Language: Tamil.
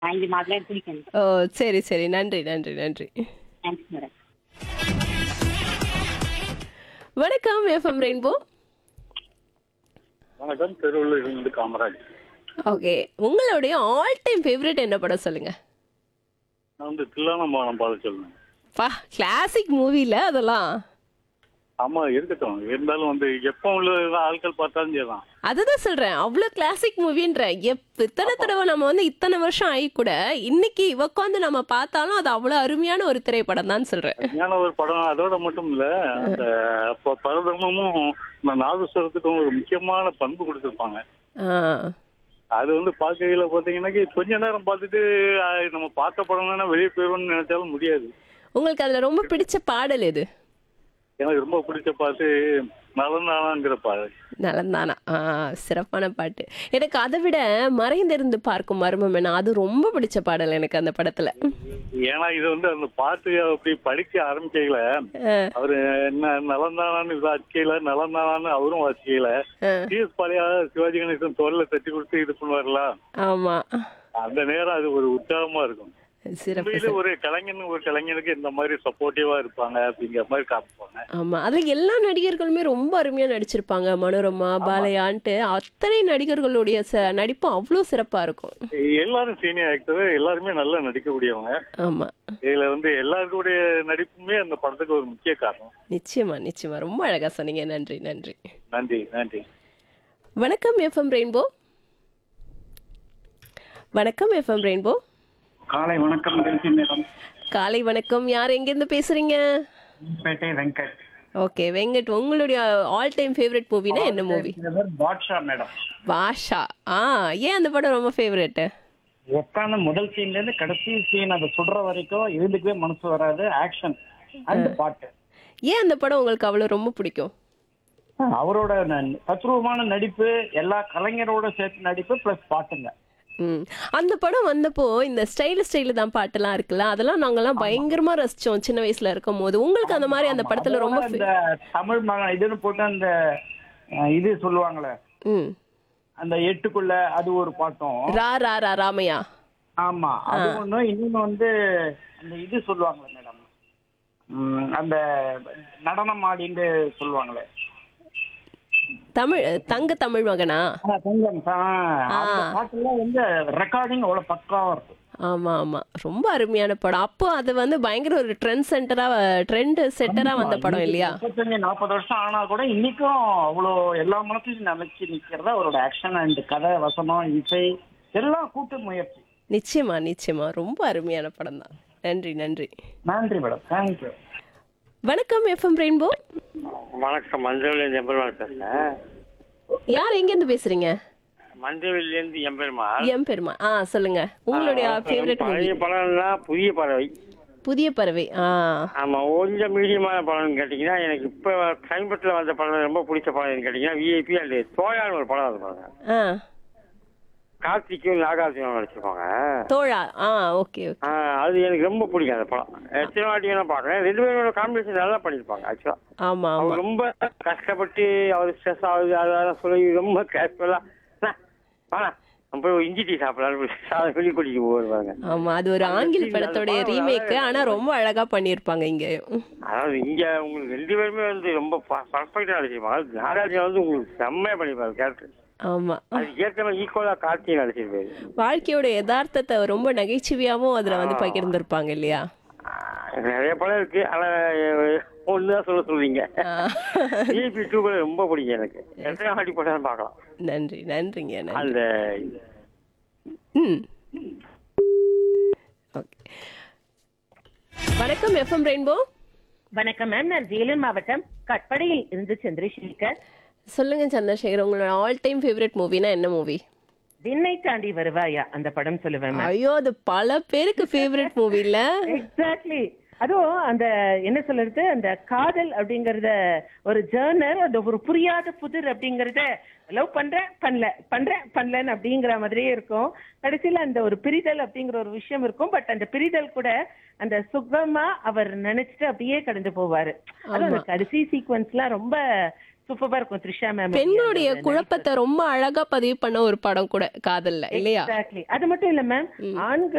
வாங்கி மாதம் குடிக்கணும் ஓ சரி சரி நன்றி நன்றி நன்றி தேங்க்ஸ் மேடம் வணக்கம் எஃப்எம் ரெயின்போ வணக்கம் திருவள்ளூர் இருந்து காமராஜ் ஓகே உங்களுடைய ஆல் டைம் ஃபேவரட் என்ன படம் சொல்லுங்க நான் வந்து தில்லானம்பாலம் பாட சொல்லுவேன் பா கிளாசிக் மூவில அதெல்லாம் ஆமா இருக்கட்டும் இருந்தாலும் வந்து எப்போ உள்ள ஆட்கள் பார்த்தாலும் சரிதான் அதுதான் சொல்றேன் அவ்வளோ கிளாசிக் மூவின்ற எப் இத்தனை தடவை நம்ம வந்து இத்தனை வருஷம் ஆகி கூட இன்னைக்கு உட்காந்து நம்ம பார்த்தாலும் அது அவ்வளோ அருமையான ஒரு திரைப்படம் தான் சொல்றேன் ஞான ஒரு படம் அதோட மட்டும் இல்ல அந்த அப்போ பரதமும் இந்த நாதஸ்வரத்துக்கும் ஒரு முக்கியமான பண்பு கொடுத்துருப்பாங்க ஆ அது வந்து பார்க்கையில பாத்தீங்கன்னா கொஞ்ச நேரம் பார்த்துட்டு அஹ், நம்ம பார்த்த படம்னா வெளியே போயிடுவோம்னு நினைச்சாலும் முடியாது உங்களுக்கு அதுல ரொம்ப பிடிச்ச பாடல் எது எனக்கு ரொம்ப பிடிச்ச பாட்டு நலந்தானாங்கிற பாடல் நலந்தானா ஆ சிறப்பான பாட்டு எனக்கு அதை விட மறைந்திருந்து பார்க்கும் மர்மம் என்ன அது ரொம்ப பிடிச்ச பாடல் எனக்கு அந்த படத்துல ஏன்னா இது வந்து அந்த பாட்டு அப்படி படிக்க ஆரம்பிக்கையில ஆ, அவரு என்ன நலந்தானான்னு வாசிக்கையில நலந்தானான்னு அவரும் வாசிக்கையில ஆ, டிஎஸ் பாலியா சிவாஜி கணேசன் தோல்ல தட்டி கொடுத்து இது பண்ணுவார்ல ஆமா அந்த நேரம் அது ஒரு உற்சாகமா இருக்கும் சிறப்பு உண்மையில ஒரு கலைஞன் ஒரு கலைஞனுக்கு இந்த மாதிரி சப்போர்ட்டிவா இருப்பாங்க அப்படிங்கிற மாதிரி காமிப்பாங்க ஆமா அதுல எல்லா நடிகர்களுமே ரொம்ப அருமையா நடிச்சிருப்பாங்க மனோரமா பாலையான்ட்டு அத்தனை நடிகர்களுடைய ச நடிப்பு அவ்வளோ சிறப்பா இருக்கும் எல்லாரும் சீனியர் ஆக்டர் எல்லாருமே நல்லா நடிக்கக்கூடியவங்க ஆமா இதுல வந்து எல்லாருடைய நடிப்புமே அந்த படத்துக்கு ஒரு முக்கிய காரணம் நிச்சயமா நிச்சயமா ரொம்ப அழகா சொன்னீங்க நன்றி நன்றி நன்றி நன்றி வணக்கம் எஃப்எம் ரெயின்போ வணக்கம் எஃப்எம் ரெயின்போ காலை வணக்கம் டெல்சி மேடம் காலை வணக்கம் யார் எங்கேருந்து பேசுறீங்க பேட்டை வெங்கட் ஓகே வெங்கட் உங்களுடைய ஆல் டைம் ஃபேவரட் மூவினா என்ன மூவி இந்த பேர் பாட்ஷா மேடம் பாஷா ஆ ஏன் அந்த படம் ரொம்ப ஃபேவரட் உட்காந்து முதல் சீன்ல இருந்து கடைசி சீன் அதை சுடுற வரைக்கும் இருந்துக்கவே மனசு வராது ஆக்ஷன் அந்த பாட்டு ஏன் அந்த படம் உங்களுக்கு அவ்வளோ ரொம்ப பிடிக்கும் அவரோட ந- தத்ரூபமான நடிப்பு எல்லா கலைஞரோட சேர்த்து நடிப்பு பிளஸ் பாட்டுங்க ம் அந்த படம் வந்தப்போ இந்த ஸ்டைல் ஸ்டைல் தான் பாட்டெல்லாம் இருக்குல்ல அதெல்லாம் நாங்கெல்லாம் பயங்கரமா ரசிச்சோம் சின்ன வயசுல இருக்கும் போது உங்களுக்கு அந்த மாதிரி அந்த படத்துல ரொம்ப அதோட அந்த தமிழ் மகன் இதுன்னு போட்டு அந்த அஹ், இது சொல்லுவாங்களே ம் அந்த எட்டுக்குள்ள அது ஒரு பாட்டும் ரா ரா ரா ராமையா ஆமா அது ஒண்ணு இன்னொன்னு வந்து அந்த இது சொல்லுவாங்களே மேடம் அந்த நடனம் ஆடின்னு சொல்லுவாங்களே தமிழ் தங்க தமிழ் மகனா ஆ, தங்கம் ஆ, அந்த பாட்டுலாம் வந்து ரெக்கார்டிங் அவ்வளவு பக்காவா இருக்கும் ஆமா ஆமா ரொம்ப அருமையான படம் அப்போ அது வந்து பயங்கர ஒரு ட்ரெண்ட் சென்டரா ட்ரெண்ட் செட்டரா வந்த படம் இல்லையா முப்பத்தஞ்சு நாற்பது வருஷம் ஆனா கூட இன்னைக்கும் அவ்வளோ எல்லா மனசுலையும் நினைச்சு நிக்கிறதா அவரோட ஆக்ஷன் அண்ட் கதை வசனம் இசை எல்லாம் கூட்டு முயற்சி நிச்சயமா நிச்சயமா ரொம்ப அருமையான படம் தான் நன்றி நன்றி நன்றி மேடம் தேங்க்யூ வணக்கம் எஃப்எம் ரெயின்போ வணக்கம் மஞ்சள்லேருந்து எம்பெருமாள் பேசுறேன் யார் எங்கேருந்து பேசுறீங்க மஞ்சள்லேருந்து எம்பெருமாள் எம் பெருமா ஆ சொல்லுங்க உங்களுடைய ஃபேவரட் மூவி பழைய படம்னா புதிய பறவை புதிய பறவை ஆ ஆமா கொஞ்சம் மீடியமான படம்னு கேட்டிங்கன்னா எனக்கு இப்போ சமீபத்தில் வந்த படம் ரொம்ப பிடிச்ச படம் கேட்டிங்கன்னா விஐபி அண்ட் தோயான்னு ஒரு படம் வந்து பாருங்க ஆ கார்த்திக்கும் நாகார்ஜுனும் நடிச்சிருப்பாங்க தோழா ஆ ஓகே ஓகே ஆ, அது எனக்கு ரொம்ப பிடிக்கும் அந்த படம் எத்தனை வாட்டி நான் பார்க்குறேன் ரெண்டு பேரோட காம்பினேஷன் நல்லா பண்ணியிருப்பாங்க ஆக்சுவலாக ஆமா ஆமா அவர் ரொம்ப கஷ்டப்பட்டு அவர் ஸ்ட்ரெஸ் ஆகுது அதெல்லாம் சொல்லி ரொம்ப கேஷுவலாக வாடா நம்ம போய் ஒரு இஞ்சி டீ சாப்பிடலாம் சொல்லி குடிக்க போவாங்க ஆமா அது ஒரு ஆங்கில படத்தோடைய ரீமேக் ஆனா ரொம்ப அழகா பண்ணியிருப்பாங்க இங்க அதாவது இங்க உங்களுக்கு ரெண்டு பேருமே வந்து ரொம்ப பர்ஃபெக்டா நடிச்சிருப்பாங்க நாகார்ஜுனா வந்து உங்களுக்கு செம்மையா பண்ணிருப்பாரு கேரக்டர் ஆமா அதுக்கு ஏற்ற மாதிரி ஈக்குவலா கார்த்தி நடிச்சிருப்பாரு வாழ்க்கையோட யதார்த்தத்தை ரொம்ப நகைச்சுவையாவும் அதுல வந்து பகிர்ந்திருப்பாங்க இல்லையா ஆஹ் நிறைய படம் இருக்கு ஆனா ஒண்ணுதான் சொல்ல சொல்றீங்க ஆ. ஈபி டூ ரொம்ப பிடிக்கும் எனக்கு எத்தனை வாட்டி படம் பார்க்கலாம் நன்றி நன்றிங்க நன்றி அந்த ம் ஓகே வணக்கம் எஃப்எம் ரெயின்போ வணக்கம் மேம் நான் வேலூர் மாவட்டம் கட்படையில் இருந்து சந்திரசேகர் சொல்லுங்க சந்திரசேகர் உங்களோட ஆல் டைம் ஃபேவரட் மூவினா என்ன மூவி விண்ணை தாண்டி வருவாயா அந்த படம் சொல்லுவேன் மேம் ஐயோ அது பல பேருக்கு ஃபேவரட் மூவி இல்ல எக்ஸாக்ட்லி அதுவும் அந்த என்ன சொல்றது அந்த காதல் அப்படிங்கறத ஒரு ஜேர்னர் அந்த ஒரு புரியாத புதிர் அப்படிங்கறத லவ் பண்றேன் பண்ணல பண்றேன் பண்ணலன்னு அப்படிங்கிற மாதிரியே இருக்கும் கடைசியில அந்த ஒரு பிரிதல் அப்படிங்கிற ஒரு விஷயம் இருக்கும் பட் அந்த பிரிதல் கூட அந்த சுகமா அவர் நினைச்சிட்டு அப்படியே கடந்து போவாரு அது அந்த கடைசி சீக்வன்ஸ்லாம் ரொம்ப சூப்பரா இருக்கும் த்ரிஷா மேம் பெண்களுடைய குழப்பத்தை ரொம்ப அழகா பதிவு பண்ண ஒரு படம் கூட காதல்ல இல்லையா எக்ஸாக்ட்லி அது மட்டும் இல்ல மேம் ஆண்கள்